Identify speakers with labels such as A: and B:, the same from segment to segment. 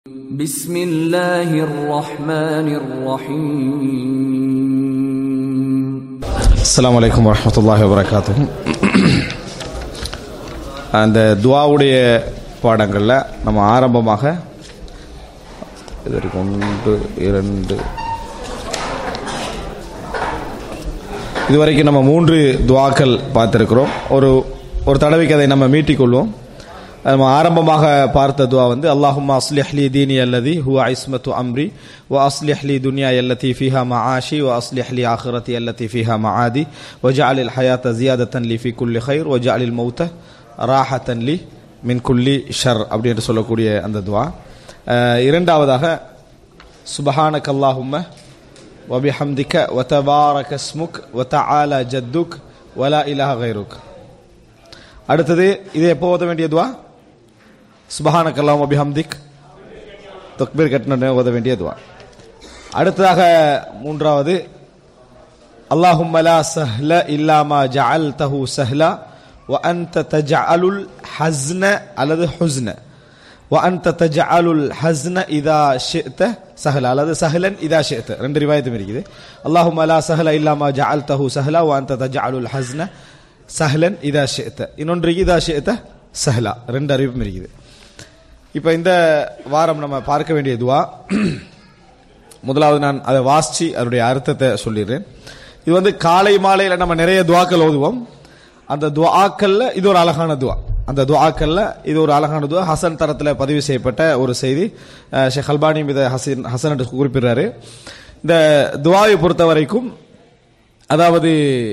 A: بسم الله الرحمن الرحيم
B: அஸ்ஸலாமு அலைக்கும் வரஹ்மத்துல்லாஹி வபரகாத்துஹு அந்த துவாவுடைய பாடங்களில் நம்ம ஆரம்பமாக இதற்கு ஒன்று இரண்டு இதுவரைக்கும் நம்ம மூன்று துவாக்கள் பார்த்துருக்கிறோம் ஒரு ஒரு தடவைக்கு அதை நம்ம மீட்டிக்கொள்வோம் நம்ம ஆரம்பமாக பார்த்த துவா வந்து அல்லாஹும்மா அஸ்லிஹ் லி தீனி அல்லதி ஹுவ ஐஸ்மத்து அம்ரி வ அஸ்லிஹ் லி துன்யா அல்லதி ஃபிஹா மஆஷி வ அஸ்லிஹ் லி ஆখিরাতি அல்லதி ஃபிஹா மஆதி வ ஜஅலில் ஹயாத ஜியாதத்தன் லி ஃபி குல்லி கைர் வ ஜஅலில் மௌத ராஹத்தன் லி மின் குல்லி ஷர் அப்படின்னு சொல்லக்கூடிய அந்த துவா அஹ், இரண்டாவதாக சுபஹானக் அல்லாஹும்ம وبحمدك وتبارك اسمك وتعالى جدك ولا إله غيرك அடுத்தது இது எப்போ ஓத வேண்டிய துவா சுபஹானக் அல்லாஹும்ம பிஹம்திக் தக்பீர் கட்டின ஓத வேண்டிய துவா அடுத்ததாக மூன்றாவது اللهم لا سهل إلا ما جعلته سهلا وأنت تجعل الحزن அல்லது حزن وأنت تجعل الحزن إذا شئت سهلا அல்லது سهلا إذا شئت ரெண்டு ரிவாயத்தும் இருக்குது اللهم لا سهل إلا ما جعلته سهلا وأنت تجعل الحزن سهلا إذا شئت இன்னொன்று إذا شئت سهلا ரெண்டு அறிவும் இருக்குது இப்போ இந்த வாரம் நம்ம பார்க்க வேண்டிய துவா முதலாவது நான் அதை வாசிச்சு அதனுடைய அர்த்தத்தை சொல்லிடுறேன் இது வந்து காலை மாலையில் நம்ம நிறைய துவாக்கள் ஓதுவோம் அந்த துவாக்கல்ல இது ஒரு அழகான துவா அந்த துவாக்கல்ல இது ஒரு அழகான துவா ஹசன் தரத்தில் பதிவு செய்யப்பட்ட ஒரு செய்தி அஹ், ஷேக் அல்பானி இதை ஹசன் ஹசன் என்று குறிப்பிடுறாரு இந்த துவாவை பொறுத்த வரைக்கும் அதாவது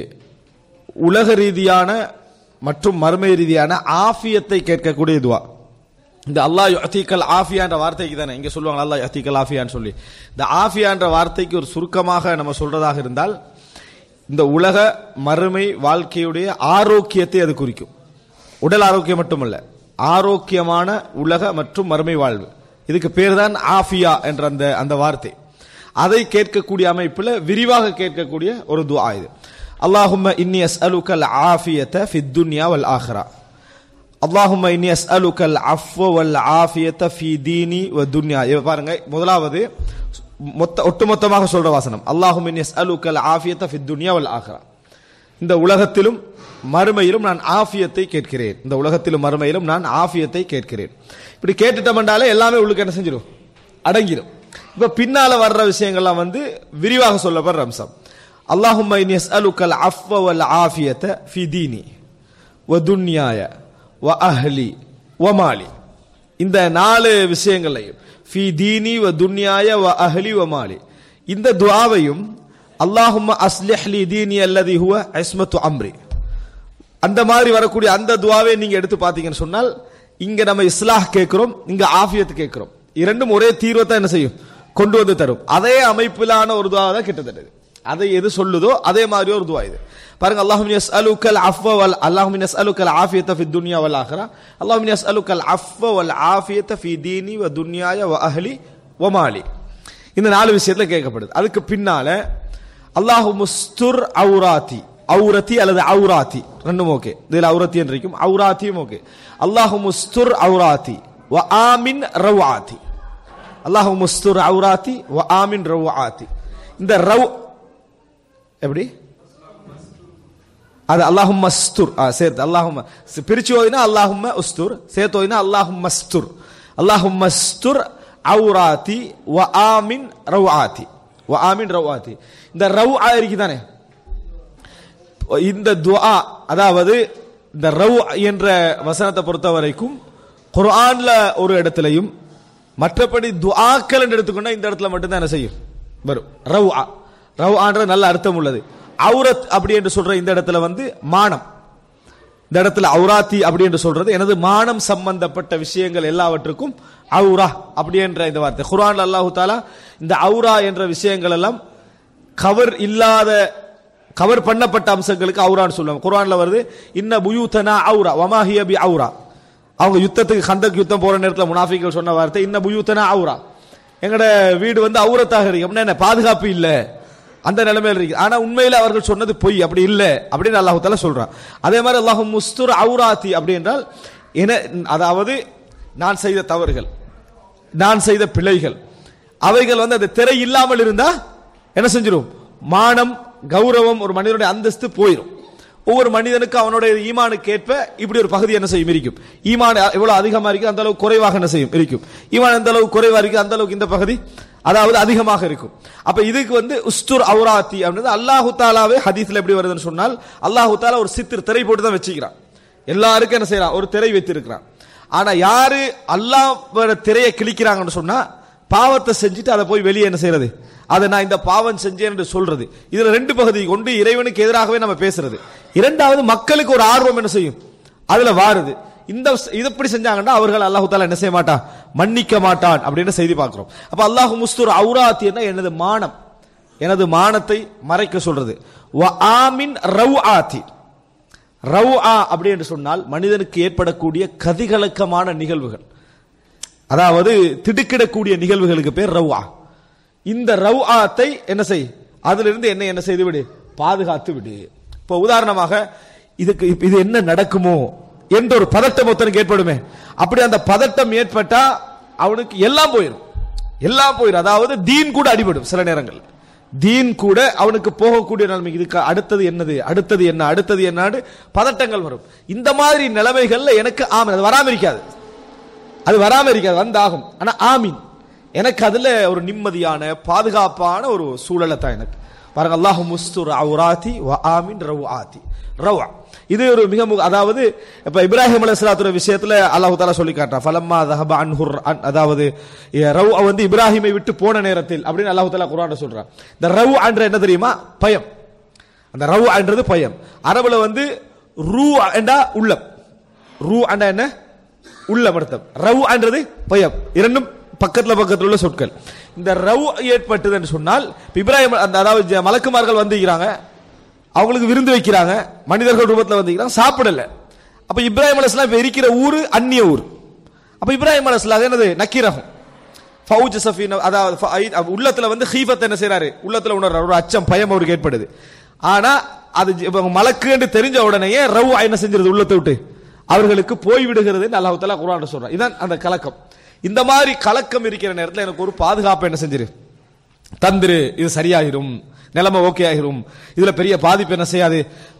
B: உலக ரீதியான மற்றும் மர்ம ரீதியான ஆஃபியத்தை கேட்கக்கூடிய துவா இந்த அல்லாஹ் யத்தீக்கல் ஆஃபியான்ற வார்த்தைக்கு தானே இங்க சொல்லுவாங்க அல்லாஹ் யத்தீக்கல் ஆஃபியான்னு சொல்லி இந்த ஆஃபியான்ற வார்த்தைக்கு ஒரு சுருக்கமாக நம்ம சொல்றதாக இருந்தால் இந்த உலக மறுமை வாழ்க்கையுடைய ஆரோக்கியத்தை அது குறிக்கும் உடல் ஆரோக்கியம் மட்டுமல்ல ஆரோக்கியமான உலக மற்றும் மறுமை வாழ்வு இதுக்கு பேர் தான் ஆஃபியா என்ற அந்த அந்த வார்த்தை அதை கேட்கக்கூடிய அமைப்பில் விரிவாக கேட்கக்கூடிய ஒரு துஆ இது அல்லாஹும்ம இன்னி அஸ்அலுக்கல் ஆஃபியத ஃபித் துன்யா வல் ஆஹிரா அல்லாஹும்ம இன்னி அஸ்அலுக்கல் அஃவ வல் ஆஃபியத ஃபி தீனி வ துன்யா இவ பாருங்க முதலாவது மொத்த ஒட்டுமொத்தமாக சொல்ற வாசனம் அல்லாஹும் இன்னி அஸ்அலுக்கல் ஆஃபியத ஃபி துன்யா வல் ஆஹிரா இந்த உலகத்திலும் மறுமையிலும் நான் ஆஃபியத்தை கேட்கிறேன் இந்த உலகத்திலும் மறுமையிலும் நான் ஆஃபியத்தை கேட்கிறேன் இப்படி கேட்டுட்டோம்னாலே எல்லாமே உள்ளுக்கு என்ன செஞ்சிடும் அடங்கிடும் இப்ப பின்னால வர்ற விஷயங்கள்லாம் வந்து விரிவாக சொல்லப்படுற அம்சம் அல்லாஹும்ம இன்னி அஸ்அலுக்கல் அஃவ வல் ஆஃபியத ஃபி தீனி வ துன்யாய வ அஹ்லி வ மாலி இந்த நாலு விஷயங்களையும் ஃபி தீனி வ துன்யாய வ அஹ்லி வ மாலி இந்த துஆவையும் அல்லாஹும்ம அஸ்லிஹ் லி தீனி அல்லதி ஹுவ இஸ்மத்து அம்ரி அந்த மாதிரி வரக்கூடிய அந்த துவாவை நீங்க எடுத்து பாத்தீங்கன்னு சொன்னால் இங்க நம்ம இஸ்லாஹ் கேட்கிறோம் இங்க ஆஃபியத் கேட்கிறோம் இரண்டும் ஒரே தீர்வை தான் என்ன செய்யும் கொண்டு வந்து தரும் அதே அமைப்பிலான ஒரு துவா தான் கிட்டத்தட்ட இது. அதை எது சொல்லுதோ அதே மாதிரி ஒரு துவா இது பாருங்க அல்லாஹும் யஸ்அலுக்கல் அஃவ வல் அல்லாஹும் யஸ்அலுக்கல் ஆஃபியத ஃபி துன்யா வல் ஆখিরা அல்லாஹும் யஸ்அலுக்கல் அஃவ வல் ஆஃபியத ஃபி தீனி வ துன்யாய வ அஹ்லி வ மாலி இந்த நாலு விஷயத்துல கேட்கப்படுது அதுக்கு பின்னால அல்லாஹு முஸ்துர் அவுராத்தி அவுரத்தி அல்லது அவுராத்தி ரெண்டும் ஓகே இதுல அவுரத்தி என்று இருக்கும் அவுராத்தியும் ஓகே அல்லாஹு முஸ்துர் அவுராத்தி வ ஆமின் ரவ்ஆத்தி அல்லாஹு முஸ்துர் அவுராத்தி வ ஆமின் ரவ்ஆத்தி இந்த ரவ் எப்படி அது அல்லாஹும் மஸ்துர் ஆ, சேர்த்து அல்லாஹும் பிரிச்சு ஓதினா அல்லாஹும் உஸ்துர் சேர்த்து ஓதினா அல்லாஹும் மஸ்துர் அல்லாஹும் மஸ்துர் அவுராத்தி வ ஆமின் ரவ்ஆத்தி வ ஆமின் ரவ்ஆத்தி இந்த ரவ் இருக்குதானே இந்த துஆ அதாவது இந்த ரவ் என்ற வசனத்தை பொறுத்த வரைக்கும் குர்ஆன்ல ஒரு இடத்துலையும் மற்றபடி துஆக்கள் என்று எடுத்துக்கொண்டா இந்த இடத்துல மட்டும்தான் என்ன செய்யும் வரும் ரவ் ரவ் ஆன்ற நல்ல அர்த்தம் உள்ளது அவுரத் அப்படி என்று சொல்ற இந்த இடத்துல வந்து மானம் இந்த இடத்துல அவுராத்தி அப்படி என்று சொல்றது எனது மானம் சம்பந்தப்பட்ட விஷயங்கள் எல்லாவற்றுக்கும் அவுரா அப்படி என்ற இந்த வார்த்தை குர்ஆன்ல அல்லாஹு தாலா இந்த அவுரா என்ற விஷயங்கள் எல்லாம் கவர் இல்லாத கவர் பண்ணப்பட்ட அம்சங்களுக்கு அவுரான்னு சொல்லுவாங்க குர்ஆன்ல வருது இன்ன புயூத்தனா அவுரா வமாஹிய பி அவுரா அவங்க யுத்தத்துக்கு கந்தக் யுத்தம் போற நேரத்தில் முனாஃபிகள் சொன்ன வார்த்தை இன்ன புயூத்தனா அவுரா எங்கட வீடு வந்து அவுரத்தாக இருக்கு அப்படின்னா என்ன பாதுகாப்பு இல்ல அந்த நிலைமையில் இருக்கு ஆனா உண்மையில அவர்கள் சொன்னது பொய் அப்படி இல்ல அப்படின்னு அல்லாஹு தாலா சொல்றான் அதே மாதிரி அல்லாஹு முஸ்துர் அவுராத்தி அப்படி என்றால் என அதாவது நான் செய்த தவறுகள் நான் செய்த பிழைகள் அவைகள் வந்து அந்த திரை இல்லாமல் இருந்தா என்ன செஞ்சிரும் மானம் கௌரவம் ஒரு மனிதனுடைய அந்தஸ்து போயிடும் ஒவ்வொரு மனிதனுக்கு அவனுடைய ஈமானுக்கு ஏற்ப இப்படி ஒரு பகுதி என்ன செய்யும் இருக்கும் ஈமான் எவ்வளவு அதிகமா இருக்கு அந்த அளவுக்கு குறைவாக என்ன செய்யும் இருக்கும் ஈமான் எந்த அளவுக்கு குறைவா இருக்கு அந்த அளவுக்கு இந்த பகுதி அதாவது அதிகமாக இருக்கும் அப்ப இதுக்கு வந்து உஸ்துர் அவுராத்தி அப்படின்றது அல்லாஹு தாலாவே ஹதீஸ்ல எப்படி வருதுன்னு சொன்னால் அல்லாஹு தாலா ஒரு சித்திர திரை போட்டு தான் வச்சுக்கிறான் எல்லாருக்கும் என்ன செய்யறான் ஒரு திரை வைத்திருக்கிறான் ஆனா யாரு அல்லாஹ் திரையை கிழிக்கிறாங்கன்னு சொன்னா பாவத்தை செஞ்சுட்டு அதை போய் வெளியே என்ன செய்யறது அதை நான் இந்த பாவம் செஞ்சேன் என்று சொல்றது இதுல ரெண்டு பகுதி கொண்டு இறைவனுக்கு எதிராகவே நம்ம பேசுறது இரண்டாவது மக்களுக்கு ஒரு ஆர்வம் என்ன செய்யும் அதுல வாருது இந்த இது எப்படி செஞ்சாங்கன்னா அவர்கள் அல்லாஹு தாலா என்ன செய்ய மாட்டான் மன்னிக்க மாட்டான் அப்படின்னு செய்தி பார்க்கிறோம் அப்ப அல்லாஹு முஸ்தூர் அவுராத்தி என்ன எனது மானம் எனது மானத்தை மறைக்க சொல்றது வ ஆமின் ரவ் ஆத்தி ரவ் ஆ அப்படி என்று சொன்னால் மனிதனுக்கு ஏற்படக்கூடிய கதிகலக்கமான நிகழ்வுகள் அதாவது திடுக்கிடக்கூடிய நிகழ்வுகளுக்கு பேர் ரவ் ஆ இந்த ரவ் ஆத்தை என்ன செய் அதிலிருந்து என்ன என்ன செய்து விடு பாதுகாத்து விடு இப்போ உதாரணமாக இதுக்கு இப்ப இது என்ன நடக்குமோ என்ற ஒரு பதட்டம் ஒருத்தனுக்கு ஏற்படுமே அப்படி அந்த பதட்டம் ஏற்பட்டா அவனுக்கு எல்லாம் போயிடும் எல்லாம் போயிடும் அதாவது தீன் கூட அடிபடும் சில நேரங்கள் தீன் கூட அவனுக்கு போகக்கூடிய நிலைமை இதுக்கு அடுத்தது என்னது அடுத்தது என்ன அடுத்தது என்னன்னு பதட்டங்கள் வரும் இந்த மாதிரி நிலைமைகள்ல எனக்கு ஆமாம் அது வராம இருக்காது அது வராம இருக்காது வந்தாகும் ஆனா ஆமீன் எனக்கு அதுல ஒரு நிம்மதியான பாதுகாப்பான ஒரு சூழலை தான் எனக்கு பாருங்க அல்லாஹு முஸ்துர் அவுராத்தி வ ஆமீன் ரவு ஆத்தி ரவா இது ஒரு மிக மு- அதாவது இப்ப இப்ராஹிம் அலைஹிஸ்ஸலாத்துடைய விஷயத்துல அல்லாஹ் தாலா சொல்லி காட்டுறான் ஃபலம்மா தஹப அன்ஹுர் அன் அதாவது எ, ரவ் வந்து இப்ராஹிமை விட்டு போன நேரத்தில் அப்படின்னு அல்லாஹ் தாலா குர்ஆன்ல சொல்றான் இந்த ரவ் என்ற என்ன தெரியுமா பயம் அந்த ரவ் என்றது பயம் அரபுல வந்து ரூ என்றா உள்ளம் ரூ என்றா என்ன உள்ளம் அர்த்தம் ரவ் என்றது பயம் இரண்டும் பக்கத்துல பக்கத்துல உள்ள சொற்கள் இந்த ரவ் ஏற்பட்டது என்று சொன்னால் இப்ப இப்ராஹிம் அந்த அதாவது ஜ- மலக்குமார்கள் வந்துக்கிறாங்க அவங்களுக்கு விருந்து வைக்கிறாங்க மனிதர்கள் ரூபத்துல வந்துக்கிறாங்க சாப்பிடல அப்ப இப்ராஹிம் அலைஹிஸ்ஸலாம் இப்ப இருக்கிற ஊரு அந்நிய ஊர் அப்ப இப்ராஹிம் அலைஹிஸ்ஸலாம் என்னது நக்கீரகம் ஃபவுஜ் சஃபீன் அதாவது ஃப- ஐ- அவ் உள்ளத்துல வந்து ஹீஃபத் என்ன செய்றாரு உள்ளத்துல உணர்றாரு ஒரு அச்சம் பயம் அவருக்கு ஏற்படுது ஆனா அது ஜ- இப்ப மலக்கு என்று தெரிஞ்ச உடனேயே ரவ் என்ன செஞ்சிருது உள்ளத்தை விட்டு அவர்களுக்கு போய் விடுகிறது அல்லாஹ் தஆலா குர்ஆன்ல சொல்றான் இதான் அந்த கலக்கம் இந்த மாதிரி கலக்கம் இருக்கிற நேரத்துல எனக்கு ஒரு பாதுகாப்பு என்ன செஞ்சிரு தந்துரு இது சரியாகிரும் நிலைமை ஓகே ஆகிரும் இதுல பெரிய பாதிப்பு என்ன செய்யாது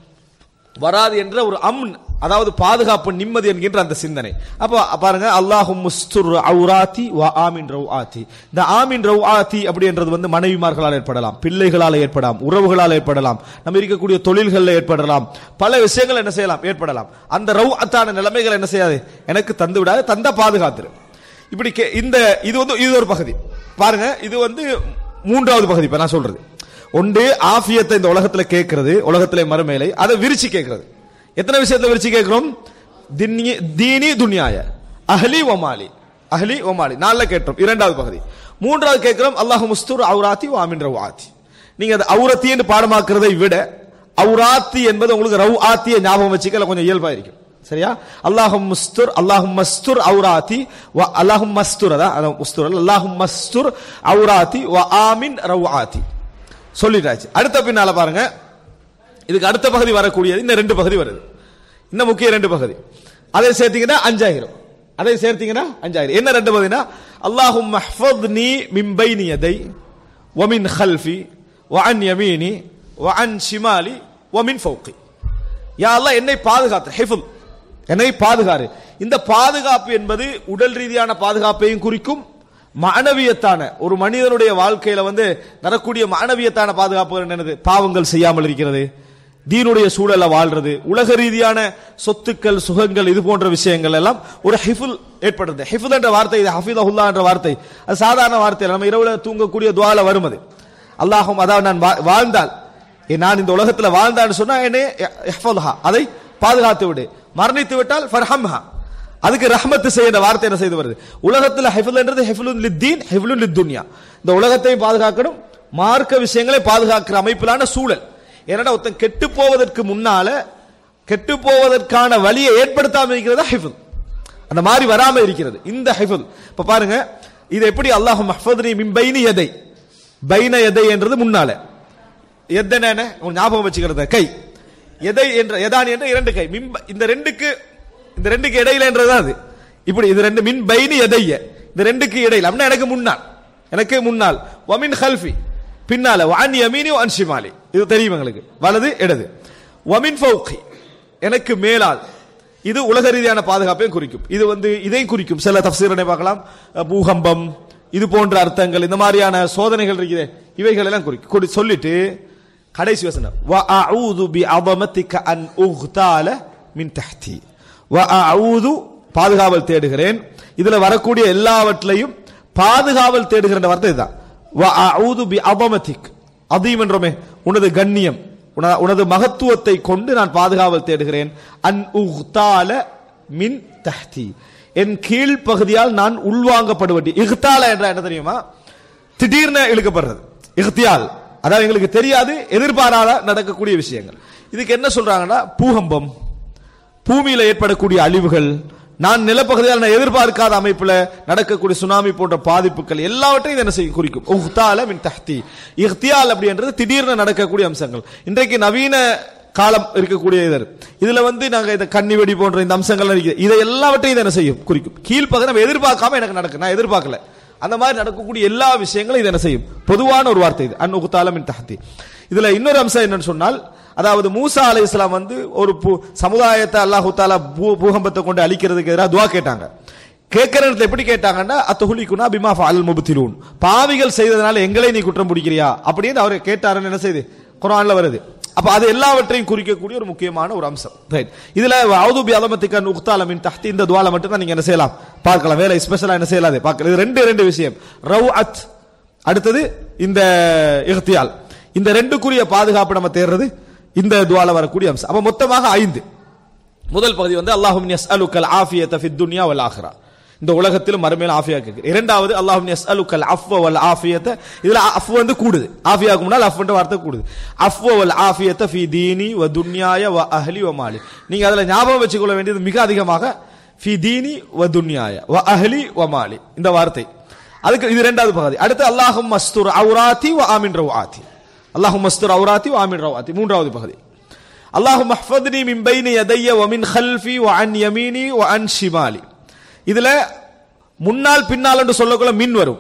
B: வராது என்ற ஒரு அம்ன் அதாவது பாதுகாப்பு நிம்மதி என்கின்ற அந்த சிந்தனை அப்போ பாருங்க அல்லாஹும் முஸ்துர் அவுராத்தி வ ஆமின் ரவ் ஆத்தி இந்த ஆமின் ரவ் ஆத்தி அப்படின்றது வந்து மனைவிமார்களால் ஏற்படலாம் பிள்ளைகளால் ஏற்படலாம் உறவுகளால் ஏற்படலாம் நம்ம இருக்கக்கூடிய தொழில்களில் ஏற்படலாம் பல விஷயங்கள் என்ன செய்யலாம் ஏற்படலாம் அந்த ரவ் அத்தான நிலைமைகள் என்ன செய்யாது எனக்கு தந்து விடாது தந்த பாதுகாத்துரு இப்படி கே- இந்த இது வந்து இது ஒரு பகுதி பாருங்க இது வந்து மூன்றாவது பகுதி இப்ப நான் சொல்றது ஒன்று ஆஃபியத்தை இந்த உலகத்துல கேட்கிறது உலகத்திலே மறுமையிலை அதை விரிச்சு கேட்கிறது எத்தனை விஷயத்தை விரிச்சு கேட்கிறோம் தின்னி- தீனி துனியாய அஹ்லி ஒமாலி அஹ்லி ஒமாலி நாலுல கேட்டோம் இரண்டாவது பகுதி மூன்றாவது கேட்கிறோம் அல்லாஹ் முஸ்தூர் அவுராத்தி வாமின் ரவு ஆத்தி நீங்க அந்த அவுரத்தின்னு பாடமாக்குறதை விட அவுராத்தி என்பது உங்களுக்கு ரவு ஆத்திய ஞாபகம் வச்சுக்கல கொஞ்சம் இயல்பா இருக்கும் சரியா அல்லாஹும் முஸ்துர் அல்லாஹும் மஸ்துர் அவுராத்தி வ அல்லாஹும் மஸ்துர் அதான் அதான் முஸ்துர் அல்ல. அல்லாஹும் மஸ்துர் அவுராத்தி வ ஆமின் ரவு ஆத்தி சொல்லிட்டாச்சு அடுத்த பின்னால பாருங்க இதுக்கு அடுத்த பகுதி வரக்கூடியது இந்த ரெண்டு பகுதி வருது இந்த முக்கிய ரெண்டு பகுதி அதை சேர்த்தீங்கன்னா அஞ்சாயிரம் அதை சேர்த்தீங்கன்னா அஞ்சாயிரம் என்ன ரெண்டு பகுதினா அல்லாஹும் மஹ்ஃபத்னி மின் பைனி யதை வமின் ஹல்ஃபி வஅன் யமீனி வஅன் ஷிமாலி வமின் ஃபௌகி யா அல்லாஹ் என்னை பாதுகாத்து ஹிஃபுல் என்னை பாதுகாரு இந்த பாதுகாப்பு என்பது உடல் ரீதியான பாதுகாப்பையும் குறிக்கும் மானவியத்தான ஒரு மனிதனுடைய வாழ்க்கையில வந்து நடக்கூடிய மானவியத்தான பாதுகாப்பு என்னது பாவங்கள் செய்யாமல் இருக்கிறது தீனுடைய சூழல்ல வாழ்றது உலக ரீதியான சொத்துக்கள் சுகங்கள் இது போன்ற விஷயங்கள் எல்லாம் ஒரு ஹிஃபுல் ஏற்படுறது ஹிஃபுல் என்ற வார்த்தை இது ஹஃபிதஹுல்லா என்ற வார்த்தை அது சாதாரண வார்த்தை இல்ல. நம்ம இரவுல தூங்கக்கூடிய துவால வரும் அது அல்லாஹும் அதாவது நான் வா- வாழ்ந்தால் ஏ, நான் இந்த உலகத்துல வாழ்ந்தான்னு சொன்னா என்னை இஹ்ஃபத்ஹா, அதை பாதுகாத்து விடு மரணித்து விட்டால் ஃபர்ஹம்ஹா அதுக்கு ரஹ்மத்து செய்ய வார்த்தை என்ன செய்து வருது உலகத்துல ஹிஃபுல்ன்றது ஹிஃபுலுன் லித்தீன் ஹிஃபுலுன் லித்துன்யா இந்த உலகத்தையும் பாதுகாக்கணும் மார்க்க விஷயங்களை பாதுகாக்கிற அமைப்பிலான சூழல் ஏன்னா ஒருத்தன் கெட்டு போவதற்கு முன்னால கெட்டு போவதற்கான வழியை ஏற்படுத்தாம இருக்கிறதா ஹிஃபுல் அந்த மாதிரி வராம இருக்கிறது இந்த ஹிஃபுல் இப்ப பாருங்க இது எப்படி அல்லாஹ் மஹ்ஃபத்னி மின் பைனி எதை பைன எதை என்றது முன்னால எத்தனை ஞாபகம் வச்சுக்கிறது கை எதை என்ற எதானி என்ற இரண்டு கை மின் இந்த ரெண்டுக்கு இந்த ரெண்டுக்கு இடையில என்றது அது இப்படி இது ரெண்டு மின் பைனி எதைய இந்த ரெண்டுக்கு இடையில் அப்படின்னா எனக்கு முன்னால் எனக்கு முன்னால் வமின் ஹல்ஃபி பின்னால வான் யமீனி வான் ஷிமாலி இது தெரியும் எங்களுக்கு வலது இடது வமின் ஃபௌகி எனக்கு மேலால் இது உலக ரீதியான பாதுகாப்பையும் குறிக்கும் இது வந்து இதையும் குறிக்கும் சில தப்சீரனை பார்க்கலாம் அஹ், பூகம்பம் இது போன்ற அர்த்தங்கள் இந்த மாதிரியான சோதனைகள் இருக்குது இவைகள் எல்லாம் குறிக்கும் குறி- சொல்லிட்டு கடைசி வசனம் வ அஊது பி அதமத்திக அன் உக்தால மின் தஹ்தி வ அஊது பாதுகாவல் தேடுகிறேன் இதுல வரக்கூடிய எல்லாவற்றையும் பாதுகாவல் தேடுகிற வார்த்தை இதுதான் வ அஊது பி அதமத்திக் அதீம் என்றோமே உனது கண்ணியம் உன- உனது மகத்துவத்தை கொண்டு நான் பாதுகாவல் தேடுகிறேன் அன் உக்தால மின் தஹ்தி என் கீழ் பகுதியால் நான் உள்வாங்கப்படுவடி இஹ்தால என்ற என்ன தெரியுமா திடீர்னு இழுக்கப்படுறது இஹ்தியால் அதாவது எங்களுக்கு தெரியாது எதிர்பாராத நடக்கக்கூடிய விஷயங்கள் இதுக்கு என்ன சொல்றாங்கன்னா பூகம்பம் பூமியில ஏற்படக்கூடிய அழிவுகள் நான் நிலப்பகுதியால் நான் எதிர்பார்க்காத அமைப்புல நடக்கக்கூடிய சுனாமி போன்ற பாதிப்புகள் எல்லாவற்றையும் இது என்ன செய்ய குறிக்கும் உஹ்தால மின் தஹ்தி இஹ்தியால் அப்படின்றது திடீர்னு நடக்கக்கூடிய அம்சங்கள் இன்றைக்கு நவீன காலம் இருக்கக்கூடிய இதர் இதுல வந்து நாங்க இந்த கன்னி வெடி போன்ற இந்த அம்சங்கள் இருக்குது இதை எல்லாவற்றையும் இது என்ன செய்யும் குறிக்கும் கீழ்ப்பகுதி நம்ம எதிர்பார்க்காம எனக்கு நடக்கு நான் எதிர்பார்க்கல அந்த மாதிரி நடக்கக்கூடிய எல்லா விஷயங்களும் இது என்ன செய்யும் பொதுவான ஒரு வார்த்தை இது அன் உகுத்தால மின் தஹ்தி இதுல இன்னொரு அம்சம் என்னன்னு சொன்னால் அதாவது மூசா அலை இஸ்லாம் வந்து ஒரு பூ- சமுதாயத்தை அல்லாஹு தாலா பூ- பூகம்பத்தை கொண்டு அழிக்கிறதுக்கு எதிராக துவா கேட்டாங்க கேட்கிற இடத்துல எப்படி கேட்டாங்கன்னா அத்துஹுலிக்குனா பிமா அல் முபத்திலூன் பாவிகள் செய்ததனால எங்களை நீ குற்றம் பிடிக்கிறியா அப்படின்னு அவர் கேட்டாருன்னு என்ன செய்யுது குரான்ல வருது அப்ப அது எல்லாவற்றையும் குறிக்கக்கூடிய ஒரு முக்கியமான ஒரு அம்சம் ரைட் இதுல அவுதுபி அலமத்திக்க உக்தால மின் தஹ்தி இந்த துவால மட்டும் தான் நீங்க என்ன செய்யலாம் பார்க்கலாம் வேலை ஸ்பெஷலா என்ன செய்யலாது பார்க்கலாம் இது ரெண்டு ரெண்டு விஷயம் ரவ் அத் அடுத்தது இந்த இஹ்தியால் இந்த ரெண்டுக்குரிய பாதுகாப்பு நம்ம தேடுறது இந்த துவால வரக்கூடிய அம்சம் அப்ப மொத்தமாக ஐந்து முதல் பகுதி வந்து அல்லாஹும் யஸ்அலுக்கல் ஆஃபியத ஃபித் துன்யா வல் ஆখিরা இந்த உலகத்திலும் மறுமையில் ஆஃபியா கேட்குது இரண்டாவது அல்லாஹும் யஸ்அலுக்கல் அஃவ வல் ஆஃபியத இதுல அஃப் வந்து கூடுது ஆஃபியாக்கு முன்னால் அஃப்ன்ற வார்த்தை கூடுது அஃவ வல் ஆஃபியத ஃபி தீனி வ துன்யாய வ அஹ்லி வ மாலி நீங்க அதுல ஞாபகம் வச்சுக்கொள்ள வேண்டியது மிக அதிகமாக ஃபி தீனி வ துன்யாய வ அஹ்லி வ மாலி இந்த வார்த்தை அதுக்கு இது இரண்டாவது பகுதி அடுத்து அல்லாஹும் மஸ்துர் அவுராத்தி வ ஆமின் ரவாத்தி அல்லாஹும் மஸ்துர் அவுராத்தி வ ஆமின் ரவாத்தி மூன்றாவது பகுதி அல்லாஹும் அஹ்ஃபத்னி மின் பைனி யதைய வ மின் ஹல்ஃபி வ அன் யமீனி வ அன் ஷிமாலி இதுல முன்னால் பின்னால் என்று சொல்லக்குள்ள மின் வரும்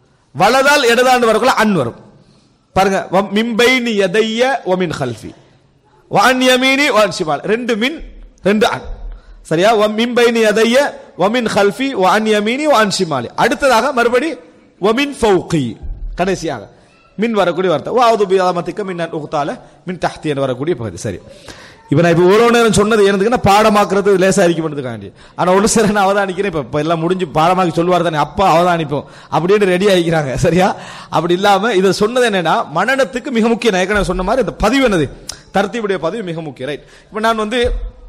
B: வலதால் இடதாண்டு வரக்குள்ள அன் வரும் பாருங்க வ- மின் பைனி யதைய வ மின் ஹல்ஃபி வ அன் யமீனி வ அன் ஷிமாலி ரெண்டு மின் ரெண்டு அன் சரியா வ மின் பைனி யதைய வ மின் ஹல்ஃபி வ அன் யமீனி வ அன் ஷிமாலி அடுத்ததாக மறுபடி வ மின் ஃபௌகி கடைசியாக மின் வரக்கூடிய வார்த்தை வாவது பியாமத்திக்க மின் உகுத்தால மின் தஹ்தி என்று வரக்கூடிய பகுதி சரி இப்ப நான் இப்ப ஒரு நேரம் சொன்னது எனதுக்குன்னா பாடமாக்குறது லேசா அறிக்கை பண்ணுறதுக்காண்டி ஆனா ஒரு சில நான் அவதானிக்கிறேன் இப்ப இப்ப எல்லாம் முடிஞ்சு பாடமாக்கி சொல்லுவார் தானே அப்பா அவதானிப்போம் அப்படின்னு ரெடி ஆகிக்கிறாங்க சரியா அப்படி இல்லாம இதை சொன்னது என்னன்னா மனநத்துக்கு மிக முக்கியம் நான் ஏற்கனவே சொன்ன மாதிரி இந்த பதிவு என்னது தர்த்தீபுடைய பதிவு மிக முக்கியம் ரைட் இப்ப நான் வந்து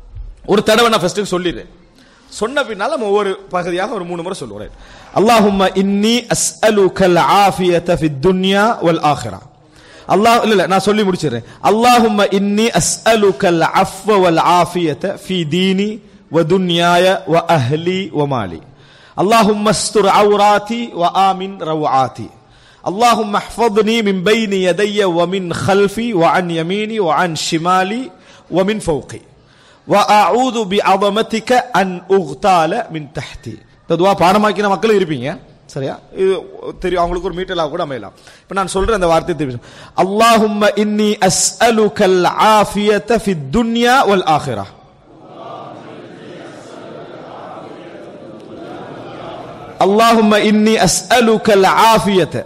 B: ஒரு தடவை நான் ஃபர்ஸ்ட் சொல்லிடுறேன் சொன்ன பின்னால நம்ம ஒவ்வொரு பகுதியாக ஒரு மூணு முறை சொல்லுறேன் அல்லாஹும்ம இன்னி அஸ்அலுகல் ஆஃபியத ஃபித் துன்யா வல் ஆখিরা அல்லாஹ் இல்ல இல்ல நான் சொல்லி முடிச்சிடுறேன் அல்லாஹும்ம இன்னி அஸ்அலுகல் அஃவ வல் ஆஃபியத ஃபி தீனி வ துன்யாய வ அஹ்லி வ மாலி اللهم استر عوراتي وآمن روعاتي اللهم احفظني من بين يدي ومن خلفي وعن يميني وعن شمالي ومن فوقي وأعوذ بعظمتك أن أغتال من تحتي இந்த துவா பாடமாக்கின மக்களும் இருப்பீங்க சரியா இது தெரியும் அவங்களுக்கு ஒரு மீட்டலாக கூட அமையலாம் இப்ப நான் சொல்றேன் அந்த வார்த்தை தெரியும் அல்லாஹும்ம இன்னி அஸ்அலுகல் ஆஃபியத ஃபித் துன்யா வல் ஆখিরা اللهم إني أسألك العافية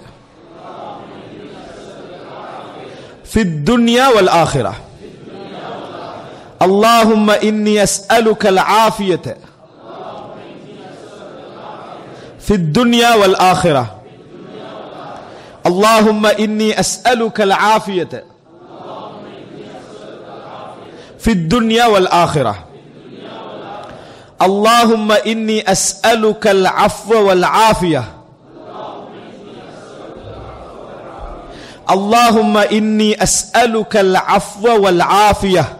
B: في الدنيا والآخرة اللهم إني أسألك العافية في الدنيا والآخرة اللهم إني أسألك العافية في الدنيا والآخرة اللهم إني أسألك العفو والعافية اللهم إني أسألك العفو والعافية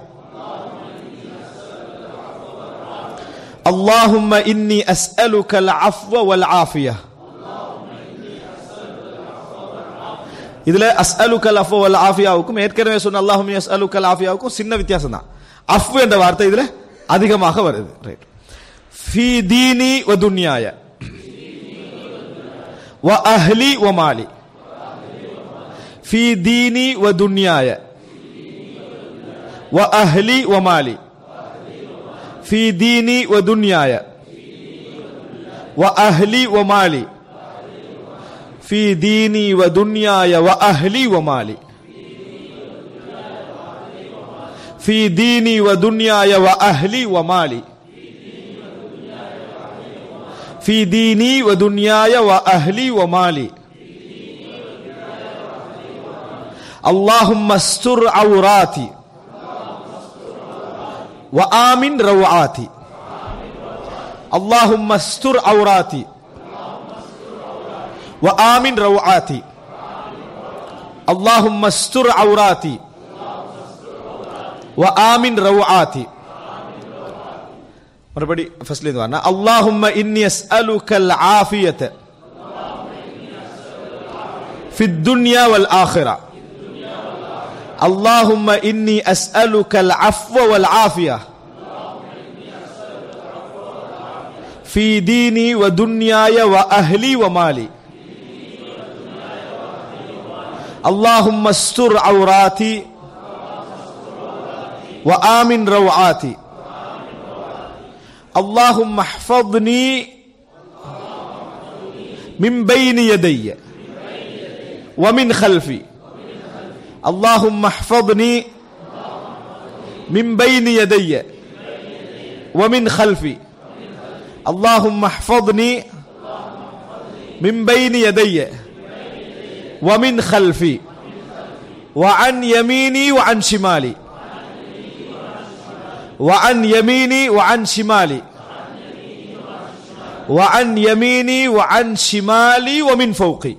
B: اللهم إني أسألك العفو والعافية இதுல அஸ்அலுக்கல் அஃபு வல் ஆஃபியாவுக்கும் ஏற்கனவே சொன்ன அல்லாஹும் அஸ்அலுக்கல் ஆஃபியாவுக்கும் சின்ன வித்தியாசம் தான் அஃப் என்ற வார்த்தை இதுல அதிகமாக வருது ரைட் ஃபி தீனி வ துன்யாய وأهلي ومالي في ديني ودنياي وأهلي ومالي في ديني ودنياي وأهلي ومالي في ديني ودنياي وأهلي ومالي في ديني ودنياي وأهلي ومالي في ديني ودنياي وأهلي ومالي اللهم استر عوراتي وآمن روعاتي اللهم استر عوراتي وآمن روعاتي اللهم استر عوراتي وآمن روعاتي மறுபடி ஃபர்ஸ்ட்ல இருந்து வரணும் அல்லாஹும்ம இன்னி அஸ்அலுக்கல் ஆஃபியத في الدنيا والآخرة اللهم إني أسألك العفو والعافية في ديني ودنياي وأهلي ومالي اللهم استر عوراتي وآمن روعاتي اللهم احفظني من بين يدي ومن خلفي اللهم احفظني من بين يدي ومن خلفي اللهم احفظني من بين يدي ومن خلفي وعن يميني وعن شمالي وعن يميني وعن شمالي وعن يميني وعن شمالي ومن فوقي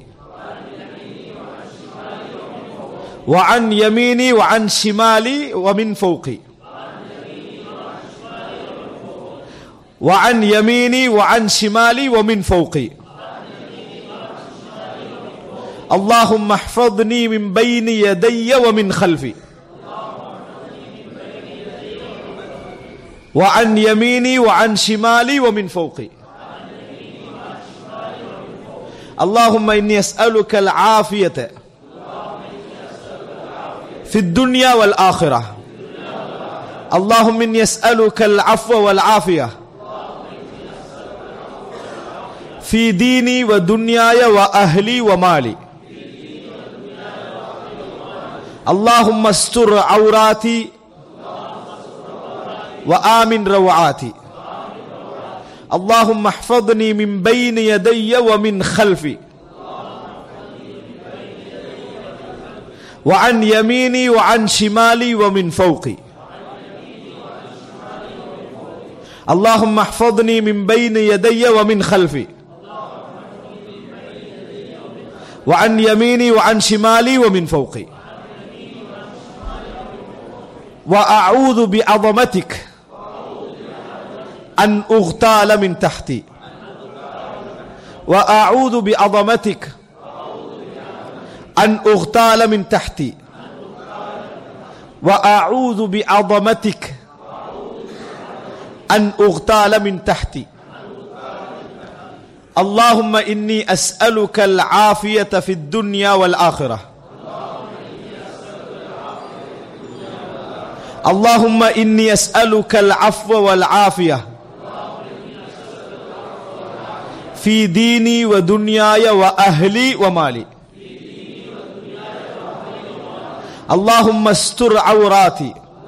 B: وعن يميني وعن شمالي ومن فوقي وعن يميني وعن شمالي ومن فوقي اللهم احفظني من بين يدي ومن خلفي وعن يميني وعن شمالي ومن فوقي اللهم اني اسالك العافيه في الدنيا والاخره اللهم اني اسالك العفو والعافيه في ديني ودنياي واهلي ومالي اللهم استر عوراتي وآمن روعاتي اللهم احفظني من بين يدي ومن خلفي وعن يميني وعن شمالي ومن فوقي اللهم احفظني من بين يدي ومن خلفي وعن يميني وعن شمالي ومن فوقي وأعوذ بعظمتك أن أغتال من تحتي وأعوذ بعظمتك أن أغتال من تحتي وأعوذ بعظمتك أن أغتال من تحتي اللهم إني أسألك العافية في الدنيا والآخرة اللهم إني أسألك العفو والعافية في ديني ودنياي وأهلي ومالي اللهم استر عوراتي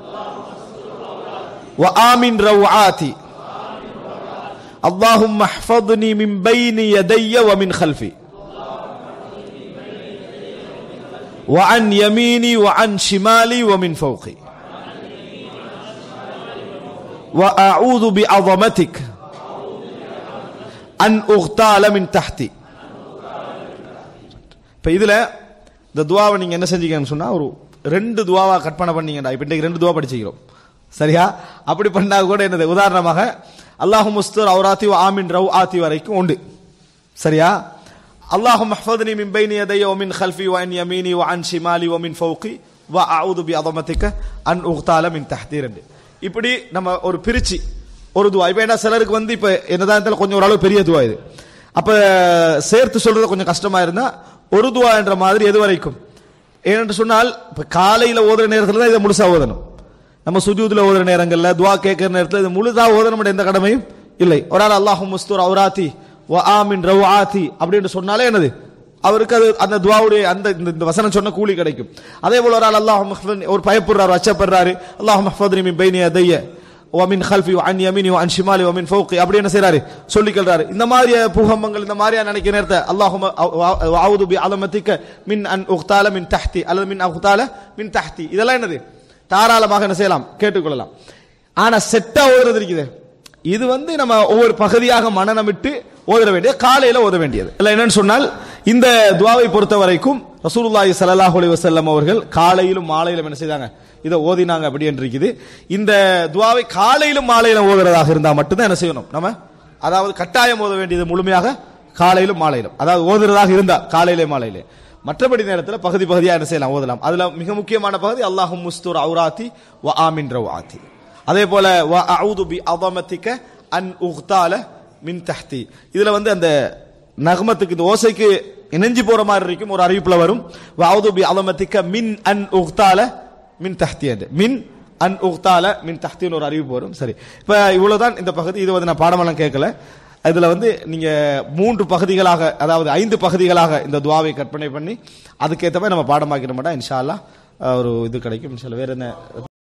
B: وآمن روعاتي اللهم احفظني من بين يدي ومن خلفي وعن يميني وعن شمالي ومن فوقي وأعوذ بعظمتك أن أغتال من تحتي இப்போ இதில் இந்த துவாவை நீங்கள் என்ன செஞ்சீங்கன்னு சொன்னால் ஒரு ரெண்டு துவாவா கற்பனை பண்ணீங்கடா இப்போ இன்றைக்கு ரெண்டு துவா படிச்சுக்கிறோம் சரியா அப்படி பண்ணா கூட என்னது உதாரணமாக அல்லாஹு முஸ்தர் அவுராத்தி ஆமின் ரவ் ஆத்தி வரைக்கும் உண்டு சரியா اللهم احفظني من بين يدي ومن خلفي وعن يميني وعن شمالي ومن فوقي واعوذ بعظمتك ان اغتال من تحتي ரெண்டு இப்படி நம்ம ஒரு பிரிச்சு ஒரு துவா இப்போ என்ன சிலருக்கு வந்து இப்போ என்னதான் இருந்தாலும் கொஞ்சம் ஓரளவு பெரிய துவா இது அப்ப சேர்த்து சொல்றது கொஞ்சம் கஷ்டமா இருந்தா ஒரு துவா என்ற மாதிரி எது வரைக்கும் ஏனென்று சொன்னால் இப்ப காலையில ஓதுற நேரத்துல தான் இதை முழுசா ஓதணும் நம்ம சுஜூதுல ஓதுற நேரங்கள்ல துவா கேட்கிற நேரத்துல இது முழுதா ஓதணும் எந்த கடமையும் இல்லை ஒரு ஆள் அல்லாஹு முஸ்தூர் அவுராத்தி வ ஆமின் ரவு ஆத்தி அப்படின்னு சொன்னாலே என்னது அவருக்கு அது அந்த துவாவுடைய அந்த இந்த- இந்த வசனம் சொன்ன கூலி கிடைக்கும் அதே போல ஒரு ஆள் அல்லாஹ் ஒரு பயப்படுறாரு அச்சப்படுறாரு அல்லாஹ் மஹ்ஃபத்னி மின் பைனி யதைய ومن خلفي وعن يميني وعن شمالي ومن فوقي அப்படி என்ன செய்றாரு சொல்லிக்கிறாரு இந்த மாதிரி பூகம்பங்கள் இந்த மாதிரியா நினைக்கிற நேரத்தை அல்லாஹும அவுது பி அலமத்திக்க மின் அன் உக்தால மின் தஹ்தி அல்லது மின் உக்தால மின் தஹ்தி இதெல்லாம் என்னது தாராளமாக என்ன செய்யலாம் கேட்டுக்கொள்ளலாம் ஆனா செட்டா ஓதுறது இருக்குது இது வந்து நம்ம ஒவ்வொரு பகுதியாக மனநமிட்டு ஓத வேண்டிய காலையில ஓத வேண்டியது இல்ல என்னன்னு சொன்னால் இந்த துவாவை பொறுத்த வரைக்கும் ரசூலுல்லாஹி ஸல்லல்லாஹு அலைஹி வஸல்லம் அவர்கள் காலையிலும் மாலையிலும் என்ன செய்தாங்க இதை ஓதினாங்க அப்படி என்று இருக்குது இந்த துவாவை காலையிலும் மாலையிலும் ஓதுறதாக இருந்தா மட்டும்தான் என்ன செய்யணும் நம்ம அதாவது கட்டாயம் ஓத வேண்டியது முழுமையாக காலையிலும் மாலையிலும் அதாவது ஓதுறதாக இருந்தா காலையிலே மாலையிலே மற்றபடி நேரத்தில் பகுதி பகுதியாக என்ன செய்யலாம் ஓதலாம் அதுல மிக முக்கியமான பகுதி அல்லாஹும் முஸ்தூர் அவுராத்தி வ ஆமின் ரவாத்தி அதே போல வ அஊது பி அதமத்திக்க அன் உக்தால மின் தஹ்தி இதுல வந்து அந்த நகமத்துக்கு இந்த ஓசைக்கு இணைஞ்சு போற மாதிரி இருக்கும் ஒரு அறிவிப்புல வரும் வ அஊது பி அதமத்திக்க மின் அன் உக்தால மின் தஹ்தி என்று மின் அன் உக்தால மின் தஹ்தின்னு ஒரு அறிவிப்பு வரும் சரி இப்ப இவ்வளவுதான் இந்த பகுதி இது வந்து நான் பாடமெல்லாம் கேட்கல இதுல வந்து நீங்க மூன்று பகுதிகளாக அதாவது ஐந்து பகுதிகளாக இந்த துவாவை கற்பனை பண்ணி அதுக்கேற்ற மாதிரி நம்ம பாடமாக்கிட மாட்டோம் இன்ஷா அல்லாஹ் ஒரு இது கிடைக்கும் இன்ஷா அல்லாஹ். வேற என்ன